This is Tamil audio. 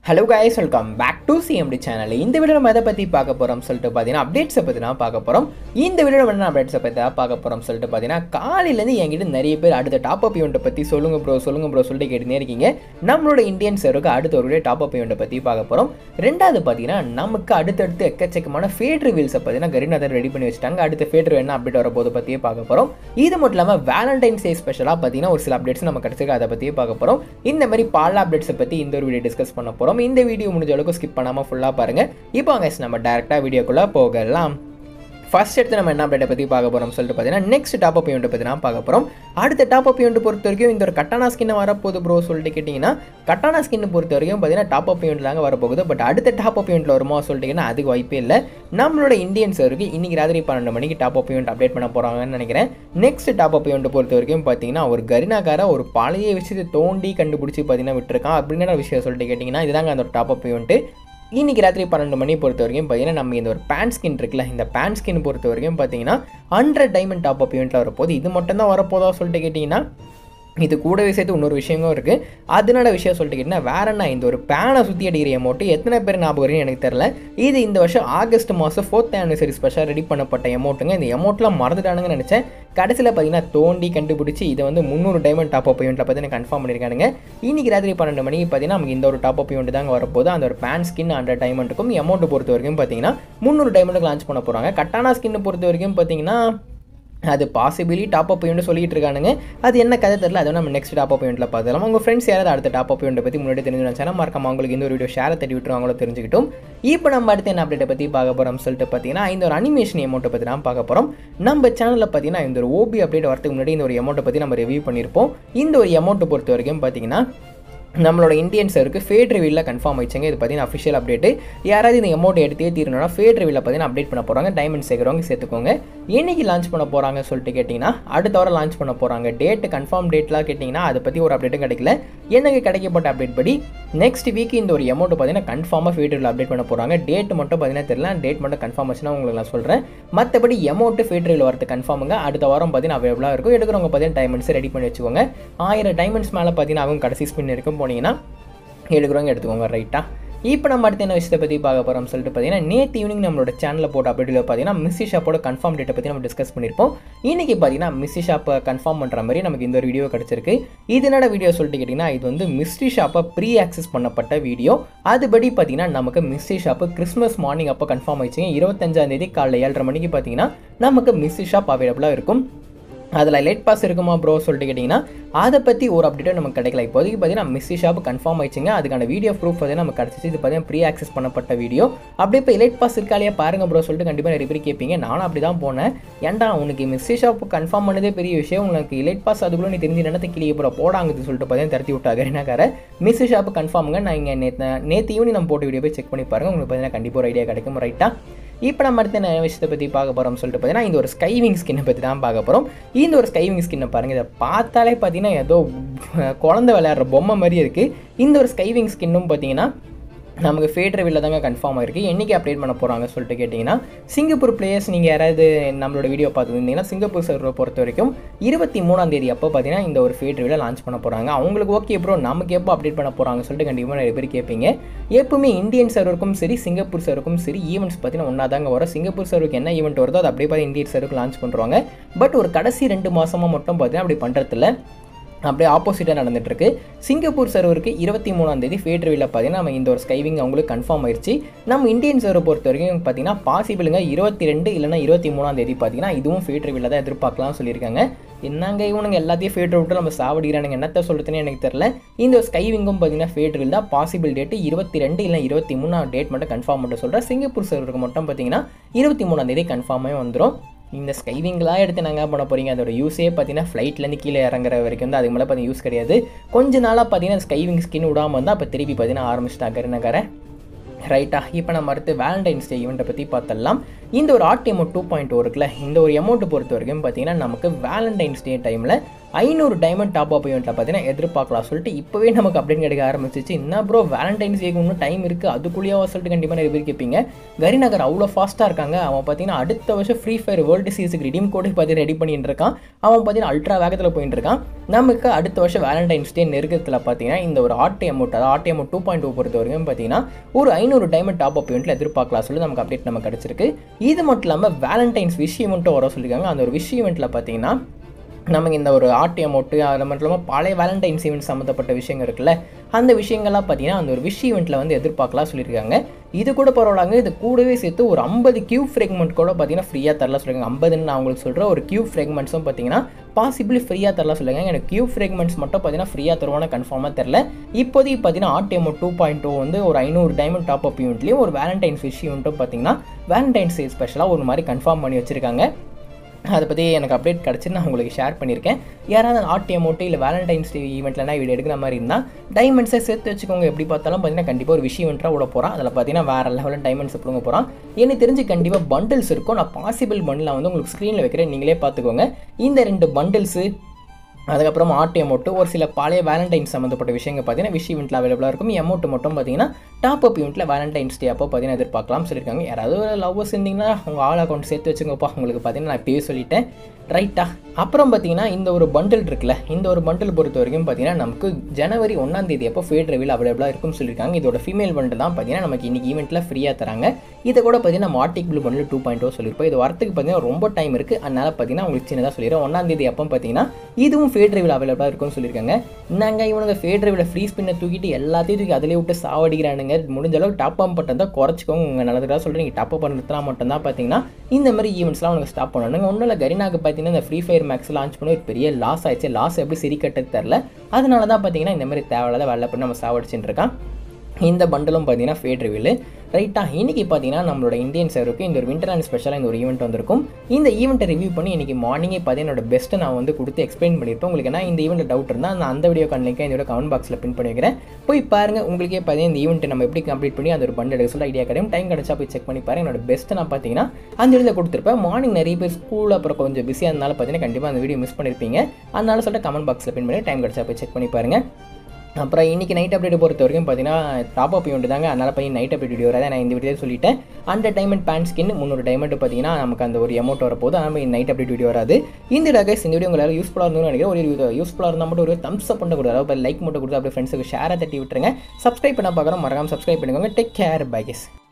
hello guys welcome back to CMT channel இந்த வீடியோ நம்ம எதை பற்றி பார்க்க போகிறோம் சொல்லிட்டு பார்த்தீங்கன்னா அப்டேட்ஸை பற்றி தான் பார்க்க போகிறோம் இந்த வீடியோ நம்ம என்ன அப்டேட்ஸை பற்றி தான் பார்க்க போகிறோம் சொல்லிட்டு பார்த்தீங்கன்னா காலையிலேருந்து என்கிட்ட நிறைய பேர் அடுத்த டாப் அப் ஈவெண்ட்டை பற்றி சொல்லுங்க ப்ரோ சொல்லுங்க ப்ரோ சொல்லிட்டு கேட்டுனே இருக்கீங்க நம்மளோட இந்தியன் சர்வருக்கு அடுத்த ஒரு டாப் அப் ஈவெண்ட்டை பற்றி பார்க்க போகிறோம் ரெண்டாவது பார்த்தீங்கன்னா நமக்கு அடுத்தடுத்து எக்கச்சக்கமான ஃபேட் ரிவீல்ஸை பார்த்தீங்கன்னா கரீனாதர் ரெடி பண்ணி வச்சிட்டாங்க அடுத்த ஃபேட் என்ன அப்டேட் வரப்போது பற்றியே பார்க்க போகிறோம் இது மட்டும் இல்லாமல் வேலண்டைன்ஸ் டே ஸ்பெஷலாக பார்த்தீங்கன்னா ஒரு சில அப்டேட்ஸ் நம்ம கிடச்சிருக்கு அதை பற்றியே பார்க்க போகிறோம் இந்த மாதிரி பால் அப்டேட்ஸை பற்றி இந்த ஒரு வீடியோ டிஸ்கஸ் பண்ண போகிறோம் இந்த வீடியோ முடிஞ்ச அளவுக்கு ஸ்கிப் பண்ணாமல் ஃபுல்லாக பாருங்கள் இப்போ அங்கே நம்ம டேரெக்டாக வீடியோக்குள்ளே போகலாம் ஃபர்ஸ்ட் எடுத்து நம்ம என்ன அப்டேட்டை பற்றி பார்க்க போகிறோம் சொல்லிட்டு பார்த்தீங்கன்னா நெக்ஸ்ட் டாப் அப் ஈவெண்ட் பற்றி நான் பார்க்க போகிறோம் அடுத்த டாப் அப் ஈவெண்ட் பொறுத்த வரைக்கும் இந்த ஒரு கட்டானா ஸ்கின் வரப்போகுது ப்ரோ சொல்லிட்டு கேட்டிங்கன்னா கட்டானா ஸ்கின் பொறுத்த வரைக்கும் பார்த்தீங்கன்னா டாப் அப் ஈவெண்ட் தாங்க வரப்போகுது பட் அடுத்த டாப் அப் ஈவெண்ட்டில் வருமா சொல்லிட்டீங்கன்னா அதுக்கு வாய்ப்பே இல்லை நம்மளோட இந்தியன் சருக்கு இன்னைக்கு ராத்திரி பன்னெண்டு மணிக்கு டாப் அப் ஈவெண்ட் அப்டேட் பண்ண போகிறாங்கன்னு நினைக்கிறேன் நெக்ஸ்ட் டாப் அப் ஈவெண்ட் பொறுத்த வரைக்கும் பார்த்தீங்கன்னா ஒரு கரினாக்கார ஒரு பழைய விஷயத்தை தோண்டி கண்டுபிடிச்சி பார்த்தீங்கன்னா விட்டுருக்கான் அப்படின்னு விஷயம் சொல்லிட்டு கேட்டிங்கன்னா இதுதாங்க அந்த டாப் அப் ஈவெண்ட்டு இன்னைக்கு ராத்திரி பன்னெண்டு மணி பொறுத்த வரைக்கும் பார்த்தீங்கன்னா நம்ம இந்த ஒரு பேன் ஸ்கின் இருக்குல்ல இந்த பேன் ஸ்கின் பொறுத்த வரைக்கும் பார்த்தீங்கன்னா ஹண்ட்ரட் டைமண்ட் டாப் அப் ஈவெண்ட்டில் வரப்போகுது இது மட்டும் தான் வரப்போதா சொல்லிட்டு கேட்டிங்கன்னா இது கூடவே சேர்த்து இன்னொரு விஷயமும் இருக்குது அதனால விஷயம் சொல்லிட்டு கேட்டிங்கன்னா வேற என்ன இந்த ஒரு பேனை சுற்றி அடிக்கிற அமௌண்ட்டு எத்தனை பேர் ஞாபகம் வரும்னு எனக்கு தெரில இது இந்த வருஷம் ஆகஸ்ட் மாதம் ஃபோர்த் ஆனிவர்சரி ஸ்பெஷல் ரெடி பண்ணப்பட்ட அமௌண்ட்டுங்க இந்த அமௌண்ட்லாம் மறந்துட்டானுங்கன்னு நினச்சேன் கடைசியில் பார்த்தீங்கன்னா தோண்டி கண்டுபிடிச்சி இதை வந்து முந்நூறு டைமண்ட் டாப் அப் ஈவெண்ட்டில் பார்த்தீங்கன்னா கன்ஃபார்ம் பண்ணியிருக்கானுங்க இன்னைக்கு ராத்திரி பன்னெண்டு மணிக்கு பார்த்தீங்கன்னா நமக்கு இந்த ஒரு டாப் அப் ஈவெண்ட் தாங்க வரப்போது அந்த ஒரு பேன் ஸ்கின் ஹண்ட்ரட் டைமண்ட்டுக்கும் அமௌண்ட் பொறுத்த வரைக்கும் பார்த்தீங்கன்னா முந்நூறு டைமண்ட்டுக்கு லான்ச் பண்ண போகிறாங்க கட்டானா ஸ்கின் பொறுத்த வரைக்கும் பார்த்தீங்கன்னா அது பாசிபிலி டாப் அப் ஈவெண்ட் சொல்லிட்டு இருக்கானுங்க அது என்ன கதை தெரியல அதை நம்ம நெக்ஸ்ட் டாப் அப் ஈவெண்ட்டில் பார்த்துக்கலாம் உங்கள் ஃப்ரெண்ட்ஸ் யாராவது அடுத்த டாப் அப் ஈவெண்ட்டை பற்றி முன்னாடி தெரிஞ்சு நினச்சா மறக்காம அவங்களுக்கு இந்த ஒரு வீடியோ ஷேரை தட்டி விட்டுருவாங்களோ தெரிஞ்சுக்கிட்டும் இப்போ நம்ம அடுத்து என்ன அப்டேட்டை பற்றி பார்க்க போகிறோம் சொல்லிட்டு பார்த்தீங்கன்னா இந்த ஒரு அனிமேஷன் அமௌண்ட்டை பற்றி தான் பார்க்க போகிறோம் நம்ம சேனலில் பார்த்தீங்கன்னா இந்த ஒரு ஓபி அப்டேட் வரதுக்கு முன்னாடி இந்த ஒரு அமௌண்ட்டை பற்றி நம்ம ரிவ்யூ பண்ணியிருப்போம் இந்த ஒரு அமௌண்ட்டை பொறுத்த வரைக்கும் பார்த்தீங்கன்னா நம்மளோட இந்தியன் சருக்கு ஃபேட் ரிவியில் கன்ஃபார்ம் ஆயிடுச்சுங்க இது பார்த்தீங்கன்னா அஃபிஷியல் அப்டேட்டு யாராவது இந்த அமௌண்ட் எடுத்தே தீரணும்னா ஃபேட் ரிவியில் பார்த்தீங்கன்னா அப்டேட் பண்ண போகிறாங்க டைமண்ட் சேர்க்குறவங்க சேர்த்துக்கோங்க என்னைக்கு லான்ச் பண்ண போகிறாங்க சொல்லிட்டு கேட்டிங்கன்னா அடுத்த வாரம் லான்ச் பண்ண போகிறாங்க டேட்டு கன்ஃபார்ம் டேட்லாம் கேட்டிங்கன்னா அதை பற்றி ஒரு அப்டேட்டும் கிடைக்கல எனக்கு கிடைக்கப்பட்ட அப்டேட் படி நெக்ஸ்ட் வீக் இந்த ஒரு அமௌண்ட் பார்த்தீங்கன்னா கன்ஃபார்மாக ஃபேட் ரிவில் அப்டேட் பண்ண போகிறாங்க டேட் மட்டும் பார்த்தீங்கன்னா தெரியல டேட் மட்டும் கன்ஃபார்ம் ஆச்சுன்னா உங்களுக்கு நான் சொல்கிறேன் மற்றபடி அமௌண்ட் ஃபேட் ரிவில் வரது கன்ஃபார்முங்க அடுத்த வாரம் பார்த்தீங்கன்னா அவைலபிளாக இருக்கும் எடுக்கிறவங்க பார்த்தீங்கன்னா டைமண்ட்ஸ் ரெடி பண்ணி வச்சுக்கோங்க ஆயிரம் டைமண்ட்ஸ் மேலே பார்த்தீங்கன்னா அவங்க கடைசி ஸ்பின் இருக்கும் போனீங்கன்னா எடுக்கிறவங்க எடுத்துக்கோங்க ரைட்டா இப்போ நம்ம அடுத்து என்ன விஷயத்தை பற்றி பார்க்க போகிறோம் சொல்லிட்டு பார்த்தீங்கன்னா நேற்று ஈவினிங் நம்மளோட சேனலில் போட்ட அப்டேட்டில் பார்த்தீங்கன்னா மிஸ்ஸி ஷாப்போட கன்ஃபார்ம் டேட்டை பற்றி நம்ம டிஸ்கஸ் பண்ணியிருப்போம் இன்றைக்கி பார்த்தீங்கன்னா மிஸ்ஸி ஷாப்பை கன்ஃபார்ம் பண்ணுற மாதிரி நமக்கு இந்த ஒரு வீடியோ கிடச்சிருக்கு இது என்னோட வீடியோ சொல்லிட்டு கேட்டிங்கன்னா இது வந்து மிஸ்ட்ரி ஷாப்பை ப்ரீ ஆக்சஸ் பண்ணப்பட்ட வீடியோ அதுபடி பார்த்தீங்கன்னா நமக்கு மிஸ்ட்ரி ஷாப்பு கிறிஸ்மஸ் மார்னிங் அப்போ கன்ஃபார்ம் ஆயிடுச்சுங்க இருபத்தஞ்சாந்தேதி காலைல ஏழரை மணிக்கு பார்த்தீங்கன்னா நமக்கு மிஸ்ட்ரி ஷாப் அவைலபிளாக இருக்கும் அதில் லைட் பாஸ் இருக்குமா ப்ரோ சொல்லிட்டு கேட்டிங்கன்னா அதை பற்றி ஒரு அப்டேட்டும் நமக்கு கிடைக்கல இப்போதைக்கு பார்த்தீங்கன்னா மிஸ்ஸி ஷாப் கன்ஃபார்ம் ஆயிடுச்சுங்க அதுக்கான வீடியோ ப்ரூஃப் பார்த்தீங்கன்னா நமக்கு கிடச்சிச்சு இது பார்த்தீங்கன்னா ப்ரீ ஆக்சஸ் பண்ணப்பட்ட வீடியோ அப்படியே இப்போ லைட் பாஸ் இருக்காலையா பாருங்க ப்ரோ சொல்லிட்டு கண்டிப்பாக நிறைய பேர் கேட்பீங்க நானும் அப்படி தான் போனேன் ஏன்டா உனக்கு மிஸ்ஸி ஷாப் கன்ஃபார்ம் பண்ணதே பெரிய விஷயம் உனக்கு லைட் பாஸ் அதுக்குள்ளே நீ தெரிஞ்சு நடத்த கிளியே ப்ரோ போடாங்குது சொல்லிட்டு பார்த்தீங்கன்னா திரட்டி விட்டாங்க என்னக்கார மிஸ்ஸி ஷாப் கன்ஃபார்முங்க நான் இங்கே நேற்று நேற்று ஈவினிங் நம்ம போட்ட வீடியோ போய் செக் பண்ணி பாருங்கள் உங்களுக்கு பார்த்தீங்கன்னா கண்டிப்பாக ஒரு ஐடியா கிடைக்கும் ரைட்டாக இப்போ நம்ம அடுத்த என்ன விஷயத்தை பற்றி பார்க்க போகிறோம் சொல்லிட்டு பார்த்தீங்கன்னா இந்த ஒரு ஸ்கைவிங் ஸ்கின்னை பற்றி தான் பார்க்க போகிறோம் இந்த ஒரு ஸ்கைவிங் ஸ்கின்னை பாருங்கள் இதை பார்த்தாலே பார்த்தீங்கன்னா ஏதோ குழந்தை விளையாடுற பொம்மை மாதிரி இருக்குது இந்த ஒரு ஸ்கைவிங் ஸ்கின்னும் பார்த்தீங்கன்னா நமக்கு ஃபேட் ரிவியில் தாங்க கன்ஃபார்ம் ஆயிருக்கு என்றைக்கு அப்டேட் பண்ண போகிறாங்க சொல்லிட்டு கேட்டிங்கன்னா சிங்கப்பூர் பிளேயர்ஸ் நீங்கள் யாராவது நம்மளோட வீடியோ பார்த்துருந்தீங்கன்னா சிங்கப்பூர் சர்வரை பொறுத்த வரைக்கும் இருபத்தி மூணாம் தேதி அப்போ பார்த்தீங்கன்னா இந்த ஒரு ஃபேட் ரிவியில் லான்ச் பண்ண போகிறாங்க அவங்களுக்கு ஓகே ப்ரோ நமக்கு எப்போ அப்டேட் பண்ண போகிறாங்க சொல்லிட்டு கண்டிப்பாக நிறைய பேர் கேட்பீங்க எப்பவுமே இந்தியன் சர்வருக்கும் சரி சிங்கப்பூர் சர்வருக்கும் சரி ஈவெண்ட்ஸ் பார்த்தீங்கன்னா ஒன்றா தாங்க வரும் சிங்கப்பூர் சர்வருக்கு என்ன ஈவெண்ட் வருதோ அது அப்படியே பார்த்து இந்தியன் சர்வருக்கு லான்ச் பண்ணுறாங்க பட் ஒரு கடைசி ரெண்டு மாதமாக மட்டும் பார்த்தீங்கன்னா அப்படி பண்ணுறதில்ல அப்படியே ஆப்போசிட்டாக நடந்துட்டுருக்கு சிங்கப்பூர் சர்வருக்கு இருபத்தி மூணாம் தேதி ஃபேட் ரிவியில் பார்த்தீங்கன்னா நம்ம இந்த ஒரு ஸ்கைவிங் அவங்களுக்கு கன்ஃபார்ம் ஆயிடுச்சு நம்ம இந்தியன் சர்வர் பொறுத்த வரைக்கும் பார்த்தீங்கன்னா பாசிபிளுங்க இருபத்தி ரெண்டு இல்லைனா இருபத்தி மூணாம் தேதி பார்த்தீங்கன்னா இதுவும் ஃபேட் ரிவியில் தான் எதிர்பார்க்கலாம்னு சொல்லியிருக்காங்க என்னங்க இவனுங்க எல்லாத்தையும் ஃபேட் விட்டு நம்ம சாவடிக்கிறானுங்க என்னத்த சொல்லுதுன்னு எனக்கு தெரில இந்த ஸ்கைவிங்கும் பார்த்தீங்கன்னா ஃபேட் ரிவில் தான் பாசிபிள் டேட்டு இருபத்தி ரெண்டு இல்லை இருபத்தி மூணாம் டேட் மட்டும் கன்ஃபார்ம் மட்டும் சொல்கிறேன் சிங்கப்பூர் சர்வருக்கு மட்டும் பார்த்தீங்கன்னா இருபத்தி மூணாம் தேதி கன்ஃபார்மே வந்துடும் இந்த ஸ்கைவிங்லாம் எடுத்து நாங்கள் பண்ண போகிறீங்க அதோட யூஸே பார்த்தீங்கன்னா ஃப்ளைட்லேருந்து கீழே இறங்குற வரைக்கும் தான் அதுக்கு மேலே பார்த்தீங்கன்னா யூஸ் கிடையாது கொஞ்ச நாளாக பார்த்தீங்கன்னா ஸ்கைவிங் ஸ்கின் விடாமல் இருந்தால் அப்போ திருப்பி பார்த்தீங்கன்னா ஆரம்பிச்சிட்டாங்க நகர ரைட்டா இப்போ நம்ம அடுத்து வேலண்டைன்ஸ் டே ஈவெண்ட்டை பற்றி பார்த்தலாம் இந்த ஒரு ஆர்ட் எமௌண்ட் டூ பாயிண்ட் இருக்குல்ல இந்த ஒரு அமௌண்ட்டை பொறுத்த வரைக்கும் பார்த்தீங்கன்னா நமக்கு வேலண்டைன்ஸ் டே டைமில் ஐநூறு டைமண்ட் டாப் அப் ஈவெண்ட்டில் பார்த்தீங்கன்னா எதிர்பார்க்கலாம் சொல்லிட்டு இப்போவே நமக்கு அப்டேட் கிடைக்க ஆரம்பிச்சிச்சு என்ன ப்ரோ வேலண்டைன்ஸ் டேக்கு இன்னும் டைம் இருக்குது அதுக்குள்ளேயே சொல்லிட்டு கண்டிப்பாக நிறைய பேர் கேட்பீங்க கரிநகர் அவ்வளோ ஃபாஸ்ட்டாக இருக்காங்க அவன் பார்த்தீங்கன்னா அடுத்த வருஷம் ஃப்ரீ ஃபயர் வேர்ல்டு சீரிஸுக்கு ரிடீம் கோடு பார்த்து ரெடி பண்ணிட்டு இருக்கான் அவன் பார்த்தீங்கன்னா அல்ட்ரா வேகத்தில் போயிட்டு இருக்கான் நமக்கு அடுத்த வருஷம் வேலண்டைன்ஸ் டே நெருக்கத்தில் பார்த்தீங்கன்னா இந்த ஒரு ஆர்டி அமௌண்ட் அதாவது RT amount two point two பொறுத்த வரைக்கும் பார்த்தீங்கன்னா ஒரு ஐநூறு டைமண்ட் டாப் அப் ஈவெண்ட்டில் எதிர்பார்க்கலாம் சொல்லி நமக்கு அப்டேட் நமக்கு கிடச்சிருக்கு இது மட்டும் இல்லாமல் வேலண்டைன்ஸ் விஷ் ஈவெண்ட்டும் வர சொல்லியிருக்காங்க அந்த ஒரு விஷ் ஈவெண்ட்டில் பார்த்தீங்கன்னா நமக்கு இந்த ஒரு ஆர்டி அமௌண்ட்டு அது மட்டும் இல்லாமல் பழைய வேலண்டைன்ஸ் ஈவெண்ட் சம்மந்தப்பட்ட விஷயங்கள் இருக்குல்ல அந்த விஷயங்கள்லாம் பார்த்தீங்கன்னா அந்த ஒரு விஷ் ஈவெண்ட்டில் வந்து எதிர்பார்க்கலாம் சொல்லியிருக்காங்க இது கூட பரவாயில்லாங்க இது கூடவே சேர்த்து ஒரு ஐம்பது கியூப் ஃப்ரெக்மெண்ட் கூட பார்த்தீங்கன்னா ஃப்ரீயாக தரலாம் சொல்லியிருக்காங்க ஐம்பதுன்னு நான் உங்களுக்கு சொல்கிறேன் ஒரு கியூப் ஃப்ரெக்மெண்ட்ஸும் பார்த்தீங்கன்னா பாசிபிளி ஃப்ரீயாக தரலாம் சொல்லுங்க எனக்கு கியூப் ஃப்ரெக்மெண்ட்ஸ் மட்டும் பார்த்தீங்கன்னா ஃப்ரீயாக தருவானு கன்ஃபார்மாக தெரில இப்போதைக்கு பார்த்தீங்கன்னா RT amount two point two வந்து ஒரு ஐநூறு டைமண்ட் டாப் அப் ஈவெண்ட்லேயும் ஒரு வேலண்டைன்ஸ் விஷ் ஈவெண்ட்டும் பார்த்தீங்கன்னா வேலண்டைன்ஸ் டே ஸ்பெஷலாக ஒரு மாதிரி கன்ஃபார்ம் பண்ணி வச்சிருக்காங்க அதை பற்றி எனக்கு அப்டேட் கிடச்சி நான் உங்களுக்கு ஷேர் பண்ணியிருக்கேன் யாராவது ஆர்டி அமௌண்ட்டு இல்லை வேலண்டைன்ஸ் டே ஈவெண்ட்லனா வீடியோ எடுக்கிற மாதிரி இருந்தால் டைமண்ட்ஸை சேர்த்து வச்சுக்கோங்க எப்படி பார்த்தாலும் பார்த்தீங்கன்னா கண்டிப்பாக ஒரு விஷயம் ஈவெண்ட்டாக விட போகிறான் அதில் பார்த்தீங்கன்னா வேறு லெவலில் டைமண்ட்ஸ் பிடுங்க போகிறான் எனக்கு தெரிஞ்சு கண்டிப்பாக பண்டில்ஸ் இருக்கும் நான் பாசிபிள் பண்டில் வந்து உங்களுக்கு ஸ்க்ரீனில் வைக்கிறேன் நீங்களே பார்த்துக்கோங்க இந்த ரெண்டு பண்டில்ஸு அதுக்கப்புறம் ஆர்டி அமௌண்ட்டு ஒரு சில பழைய வேலண்டைன்ஸ் சம்மந்தப்பட்ட விஷயங்கள் பார்த்தீங்கன்னா விஷ் ஈவெண்ட்டில் அவைலபிளாக இருக்கும் அமௌண்ட் மட்டும் பார்த்தீங்கன்னா டாப் அப் ஈவெண்ட்டில் வேலண்டைன்ஸ் டே அப்போ பார்த்தீங்கன்னா எதிர்பார்க்கலாம் சொல்லியிருக்காங்க யாராவது ஒரு லவ்வர்ஸ் இருந்தீங்கன்னா உங்கள் ஆள் அக்கௌண்ட் சேர்த்து வச்சுங்கப்பா உங்களுக்கு பார்த்தீங்கன்னா நான் இப்பயே சொல்லிட்டேன் ரைட்டா அப்புறம் பார்த்தீங்கன்னா இந்த ஒரு பண்டில் இருக்குல்ல இந்த ஒரு பண்டில் பொறுத்த வரைக்கும் பார்த்தீங்கன்னா நமக்கு ஜனவரி ஒன்றாம் தேதி அப்போ ஃபேட் ரிவில் அவைலபிளாக இருக்கும்னு சொல்லியிருக்காங்க இதோட ஃபீமேல் பண்டில் தான் பார்த்தீங்கன்னா நமக்கு இன்னைக்கு ஈவெண்ட்டில் ஃப்ரீயாக தராங்க இதை கூட பார்த்தீங்கன்னா மார்டிக் ப்ளூ பண்டில் டூ பாயிண்ட் சொல்லியிருப்போம் இது வரத்துக்கு பார்த்தீங்கன்னா ரொம்ப டைம் இருக்குது அதனால் பார்த்தீங்கன்னா உங்களுக்கு சின்னதாக சொல்லிடுறேன் ஒன்றாம் தேதி அப்போ பார்த்தீங்கன்னா இதுவும் ஃபேட் ரிவில் அவைலபிளாக இருக்கும்னு சொல்லியிருக்காங்க நாங்க இவனுங்க ஃபேட் ரிவில் ஃப்ரீ ஸ்பின்னை தூக்கிட்டு எல்லாத்தையும் தூக்கி அதிலே விட்டு சாவடிக்கிறானுங்க முடிஞ்ச அளவுக்கு டாப் அப் மட்டும் தான் குறைச்சிக்கோங்க உங்கள் நல்லதுக்காக சொல்கிறீங்க டாப் அப் பண்ணுறதுனா மட்டும் தான் பார்த்தீங்கன்னா இந்த மாதிரி ஈவெண்ட்ஸ்லாம் உனக்கு ஸ்டாப் பண்ணணுங்க ஒன்றும் இல்லை கரினாக்கு பார்த்தீங்கன்னா இந்த ஃப்ரீ ஃபயர் மேக்ஸ் லான்ச் பண்ணி ஒரு பெரிய லாஸ் ஆயிடுச்சு லாஸ் எப்படி சரி கட்டது தெரில அதனால தான் பார்த்தீங்கன்னா இந்த மாதிரி தேவையில்லாத வேலை பண்ணி நம்ம சாவடிச்சுட்டு இருக்கான் இந்த பண்டலும் பார்த்தீங்கன்னா ஃபேட் ரிவில் ரைட்டாக இன்றைக்கி பார்த்தீங்கன்னா நம்மளோட இந்தியன் சர்வருக்கு இந்த ஒரு விண்டர் அண்ட் ஸ்பெஷலாக இந்த ஒரு ஈவெண்ட் வந்திருக்கும் இந்த ஈவெண்ட்டை ரிவ்யூ பண்ணி இன்றைக்கி மார்னிங்கே பார்த்து என்னோட பெஸ்ட்டை நான் வந்து கொடுத்து எக்ஸ்பிளைன் பண்ணியிருப்பேன் உங்களுக்கு என்ன இந்த ஈவெண்ட் டவுட் இருந்தால் நான் அந்த வீடியோ கண்ணிக்க இந்த கமெண்ட் பாக்ஸில் பின் பண்ணி வைக்கிறேன் போய் பாருங்கள் உங்களுக்கே பார்த்தீங்கன்னா இந்த ஈவெண்ட்டை நம்ம எப்படி கம்ப்ளீட் பண்ணி அந்த ஒரு பண்ட் எடுக்க சொல்ல ஐடியா கிடைக்கும் டைம் கிடச்சா போய் செக் பண்ணி பாருங்க என்னோட பெஸ்ட்டை நான் பார்த்தீங்கன்னா அந்த இடத்துல கொடுத்துருப்பேன் மார்னிங் நிறைய பேர் ஸ்கூல் அப்புறம் கொஞ்சம் பிஸியாக இருந்தாலும் பார்த்தீங்கன்னா கண்டிப்பாக அந்த வீடியோ மிஸ் பண்ணியிருப்பீங்க அதனால சொல்லிட்டு கமெண்ட் பாக்ஸில் பின் பண்ணி டைம் கிடச்சா போய் செக் பண்ணி பாருங்கள் அப்புறம் இன்றைக்கி நைட் அப்டேட் பொறுத்த வரைக்கும் பார்த்தீங்கன்னா டாப் அப் ஈவெண்ட் தாங்க அதனால் போய் நைட் அப்டேட் வீடியோ வராது நான் இந்த வீடியோ சொல்லிட்டேன் அந்த டைமண்ட் பேண்ட் ஸ்கின் முந்நூறு டைமண்ட் பார்த்தீங்கன்னா நமக்கு அந்த ஒரு அமௌண்ட் வரப்போது அதனால் நைட் அப்டேட் வீடியோ வராது இந்த டேஸ் இந்த வீடியோ உங்களுக்கு யூஸ்ஃபுல்லாக இருந்ததுன்னு நினைக்கிறேன் ஒரு யூஸ்ஃபுல்லாக இருந்தால் மட்டும் ஒரு தம்ஸ் அப் பண்ண கொடுத்து அதாவது லைக் மட்டும் கொடுத்து அப்படியே ஃப்ரெண்ட்ஸுக்கு ஷேரை தட்டி விட்டுருங்க சப்ஸ்கிரைப் பண்ண பார்க்குறோம் மறக்காம சப்ஸ்கிரைப் பண்ணிக்கோங்க டேக் கேர் பை கெஸ்